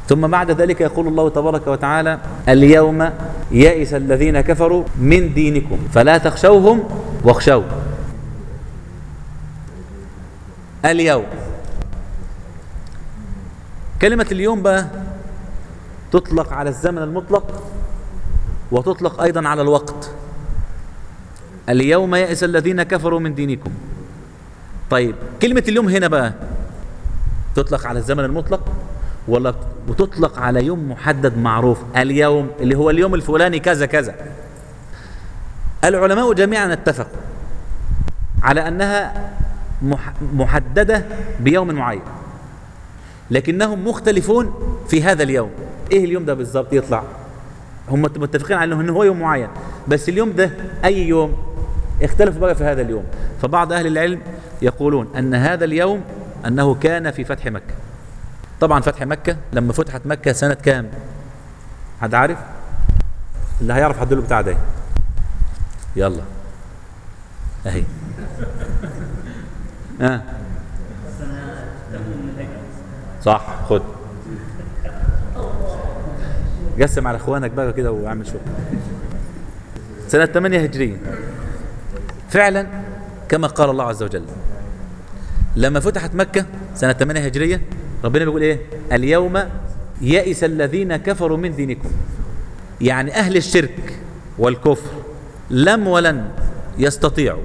ثم بعد ذلك يقول الله تبارك وتعالى اليوم يئس الذين كفروا من دينكم فلا تخشوهم واخشوا اليوم كلمة اليوم بقى تطلق على الزمن المطلق وتطلق أيضا على الوقت اليوم يئس الذين كفروا من دينكم طيب كلمة اليوم هنا بقى تطلق على الزمن المطلق ولا وتطلق على يوم محدد معروف اليوم اللي هو اليوم الفلاني كذا كذا العلماء جميعا اتفقوا على أنها مح- محددة بيوم معين لكنهم مختلفون في هذا اليوم ايه اليوم ده بالظبط يطلع هم متفقين على انه هو يوم معين بس اليوم ده اي يوم اختلفوا بقى في هذا اليوم فبعض اهل العلم يقولون ان هذا اليوم انه كان في فتح مكه طبعا فتح مكه لما فتحت مكه سنه كام حد عارف اللي هيعرف هديله بتاع ده يلا اهي اه صح خد قسم على اخوانك بقى كده واعمل شغل سنة 8 هجرية فعلا كما قال الله عز وجل لما فتحت مكة سنة 8 هجرية ربنا بيقول ايه اليوم يئس الذين كفروا من دينكم يعني اهل الشرك والكفر لم ولن يستطيعوا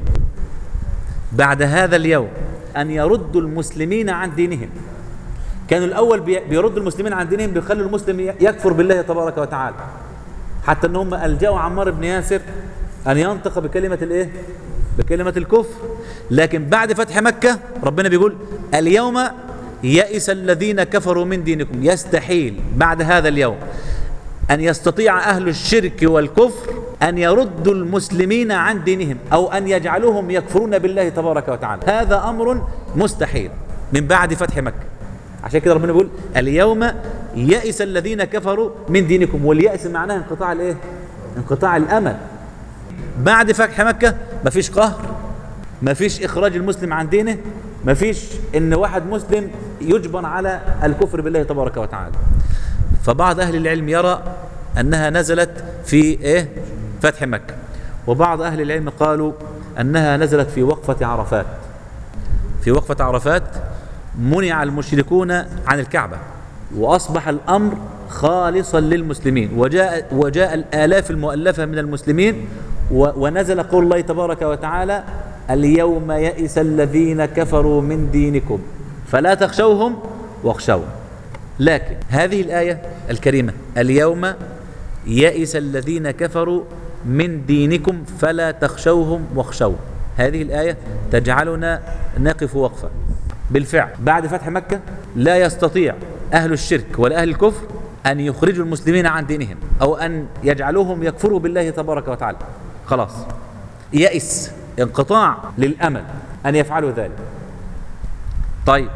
بعد هذا اليوم ان يردوا المسلمين عن دينهم كانوا الاول بي- بيردوا المسلمين عن دينهم بيخلوا المسلم يكفر بالله تبارك وتعالى حتى ان هم الجاوا عمار بن ياسر ان ينطق بكلمه الايه بكلمه الكفر لكن بعد فتح مكه ربنا بيقول اليوم يئس الذين كفروا من دينكم يستحيل بعد هذا اليوم ان يستطيع اهل الشرك والكفر ان يردوا المسلمين عن دينهم او ان يجعلوهم يكفرون بالله تبارك وتعالى هذا امر مستحيل من بعد فتح مكه عشان كده ربنا بيقول اليوم يئس الذين كفروا من دينكم واليأس معناه انقطاع الايه انقطاع الامل بعد فتح مكة مفيش قهر مفيش اخراج المسلم عن دينه مفيش ان واحد مسلم يجبر على الكفر بالله تبارك وتعالى فبعض اهل العلم يرى انها نزلت في ايه فتح مكة وبعض اهل العلم قالوا انها نزلت في وقفة عرفات في وقفة عرفات منع المشركون عن الكعبة وأصبح الأمر خالصا للمسلمين وجاء, وجاء الآلاف المؤلفة من المسلمين و- ونزل قول الله تبارك وتعالى اليوم يئس الذين كفروا من دينكم فلا تخشوهم واخشوا لكن هذه الآية الكريمة اليوم يئس الذين كفروا من دينكم فلا تخشوهم واخشوا هذه الآية تجعلنا نقف وقفة بالفعل بعد فتح مكة لا يستطيع أهل الشرك ولا أهل الكفر أن يخرجوا المسلمين عن دينهم أو أن يجعلوهم يكفروا بالله تبارك وتعالى خلاص يئس انقطاع للأمل أن يفعلوا ذلك طيب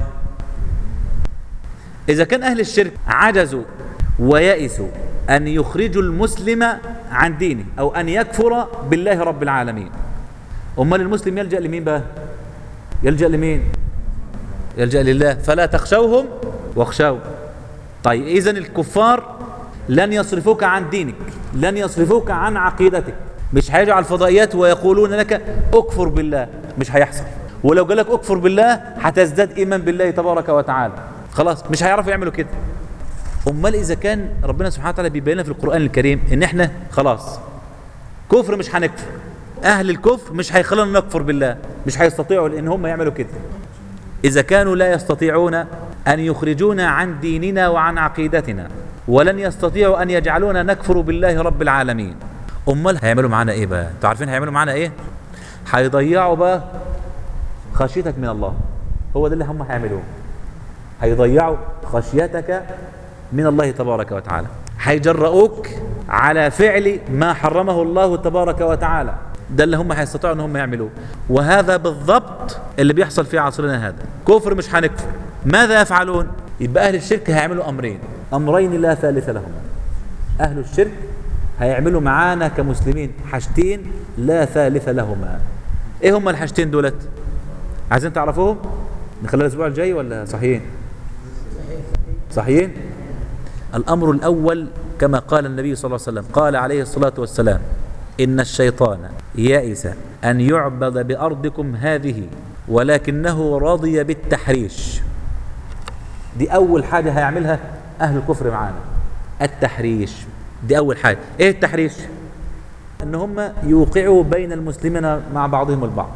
إذا كان أهل الشرك عجزوا ويئسوا أن يخرجوا المسلم عن دينه أو أن يكفر بالله رب العالمين أمال المسلم يلجأ لمين بقى يلجأ لمين يلجأ لله فلا تخشوهم واخشوا طيب إذن الكفار لن يصرفوك عن دينك لن يصرفوك عن عقيدتك مش هيجوا على الفضائيات ويقولون لك اكفر بالله مش هيحصل ولو قال لك اكفر بالله هتزداد ايمان بالله تبارك وتعالى خلاص مش هيعرفوا يعملوا كده امال اذا كان ربنا سبحانه وتعالى بيبين لنا في القران الكريم ان احنا خلاص كفر مش هنكفر اهل الكفر مش هيخلونا نكفر بالله مش هيستطيعوا لان هم يعملوا كده اذا كانوا لا يستطيعون ان يخرجونا عن ديننا وعن عقيدتنا ولن يستطيعوا ان يجعلونا نكفر بالله رب العالمين امال هيعملوا معانا ايه بقى انتوا عارفين هيعملوا معانا ايه هيضيعوا بقى خشيتك من الله هو ده اللي هم هيعملوه هيضيعوا خشيتك من الله تبارك وتعالى هيجرؤوك على فعل ما حرمه الله تبارك وتعالى ده اللي هم هيستطيعوا ان هم يعملوه وهذا بالضبط اللي بيحصل في عصرنا هذا كفر مش هنكفر ماذا يفعلون يبقى اهل الشرك هيعملوا امرين امرين لا ثالث لهما اهل الشرك هيعملوا معانا كمسلمين حاجتين لا ثالث لهما ايه هما الحاجتين دولت عايزين تعرفوهم نخليها الاسبوع الجاي ولا صحيين صحيين الأمر الأول كما قال النبي صلى الله عليه وسلم قال عليه الصلاة والسلام إن الشيطان يئس أن يعبد بأرضكم هذه ولكنه رضي بالتحريش دي أول حاجة هيعملها أهل الكفر معانا التحريش دي أول حاجة إيه التحريش؟ ان هم يوقعوا بين المسلمين مع بعضهم البعض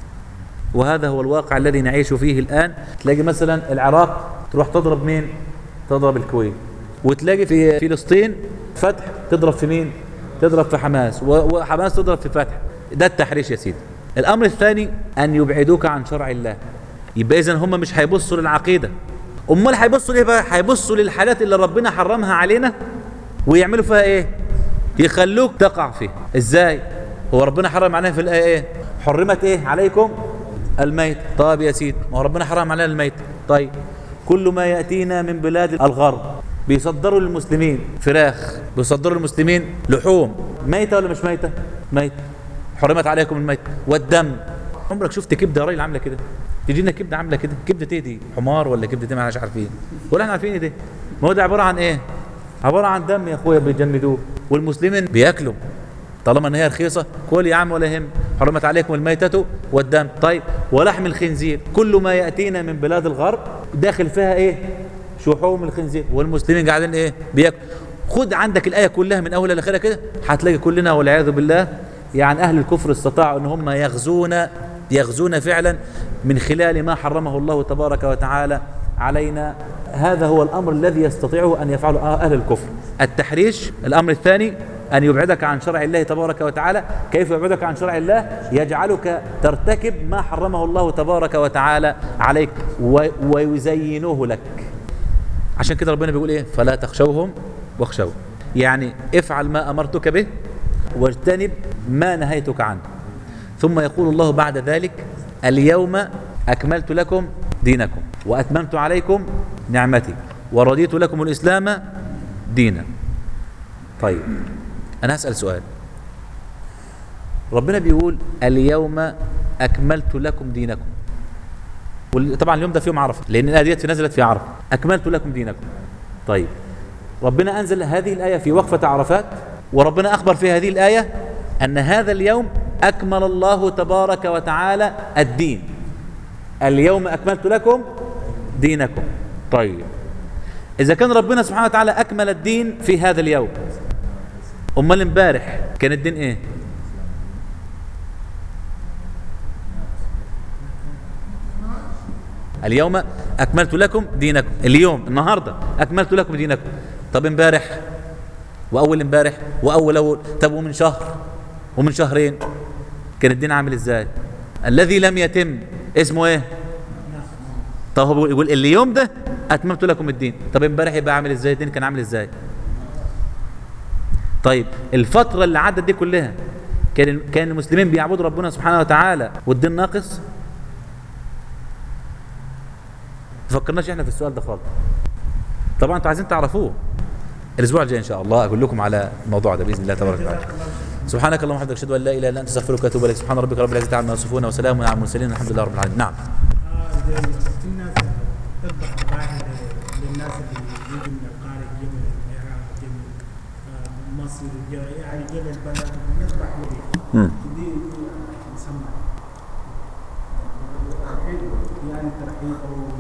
وهذا هو الواقع الذي نعيش فيه الان تلاقي مثلا العراق تروح تضرب مين تضرب الكويت وتلاقي في فلسطين فتح تضرب في مين تضرب في حماس و- وحماس تضرب في فتح ده التحريش يا سيدي الامر الثاني ان يبعدوك عن شرع الله يبقى اذا هم مش هيبصوا للعقيده امال هيبصوا ليه بقى هيبصوا للحاجات اللي ربنا حرمها علينا ويعملوا فيها ايه يخلوك تقع فيه ازاي هو ربنا حرم علينا في الايه ايه حرمت ايه عليكم الميت طيب يا سيدي ما هو ربنا حرم علينا الميت طيب كل ما ياتينا من بلاد الغرب بيصدروا للمسلمين فراخ بيصدروا للمسلمين لحوم ميته ولا مش ميته ميته حرمت عليكم الميت والدم عمرك شفت كبده يا راجل عامله كده تجي لنا كبده عامله كده كبده ايه دي حمار ولا كبده ايه ما مش عارفين ولا احنا عارفين ايه دي ما هو ده عباره عن ايه عباره عن دم يا اخويا بيجمدوه والمسلمين بياكلوا طالما ان هي رخيصه كل يا عم ولا يهم حرمت عليكم الميتة والدم طيب ولحم الخنزير كل ما ياتينا من بلاد الغرب داخل فيها ايه شحوم الخنزير والمسلمين قاعدين ايه بياكلوا خد عندك الايه كلها من اولها لاخرها كده هتلاقي كلنا والعياذ بالله يعني اهل الكفر استطاعوا ان هم يغزون يغزون فعلا من خلال ما حرمه الله تبارك وتعالى علينا هذا هو الامر الذي يستطيعه ان يفعله اهل الكفر التحريش الامر الثاني ان يبعدك عن شرع الله تبارك وتعالى كيف يبعدك عن شرع الله يجعلك ترتكب ما حرمه الله تبارك وتعالى عليك و- ويزينوه لك عشان كده ربنا بيقول ايه فلا تخشوهم واخشوا يعني افعل ما امرتك به واجتنب ما نهيتك عنه ثم يقول الله بعد ذلك اليوم اكملت لكم دينكم واتممت عليكم نعمتي ورضيت لكم الاسلام دينا طيب انا هسال سؤال ربنا بيقول اليوم اكملت لكم دينكم وال- طبعا اليوم ده في يوم عرفه لان الايه ديت نزلت في عرفه اكملت لكم دينكم طيب ربنا انزل هذه الايه في وقفه عرفات وربنا اخبر في هذه الايه ان هذا اليوم اكمل الله تبارك وتعالى الدين اليوم اكملت لكم دينكم طيب اذا كان ربنا سبحانه وتعالى اكمل الدين في هذا اليوم امال امبارح كان الدين ايه اليوم اكملت لكم دينكم اليوم النهارده اكملت لكم دينكم طب امبارح واول امبارح واول اول طب ومن شهر ومن شهرين كان الدين عامل ازاي الذي لم يتم اسمه ايه طب هو يقول اليوم ده اتممت لكم الدين طب امبارح يبقى عامل ازاي الدين كان عامل ازاي طيب الفتره اللي عدت دي كلها كان كان المسلمين بيعبدوا ربنا سبحانه وتعالى والدين ناقص ما فكرناش احنا في السؤال ده خالص طبعا انتوا عايزين تعرفوه الاسبوع الجاي ان شاء الله اقول لكم على الموضوع ده باذن الله تبارك وتعالى سبحانك اللهم وبحمدك اشهد ان لا اله الا انت استغفرك واتوب اليك سبحان ربك رب العزه عما يصفون وسلام على المرسلين الحمد لله رب العالمين نعم آه، زي في ناس تذبح ذبائح للناس اللي يجوا من القارئ يجوا من العراق يجوا من آه، مصر يجوا- يعني يجوا البلد يذبح له مم. دي مسمى يعني ترحيب او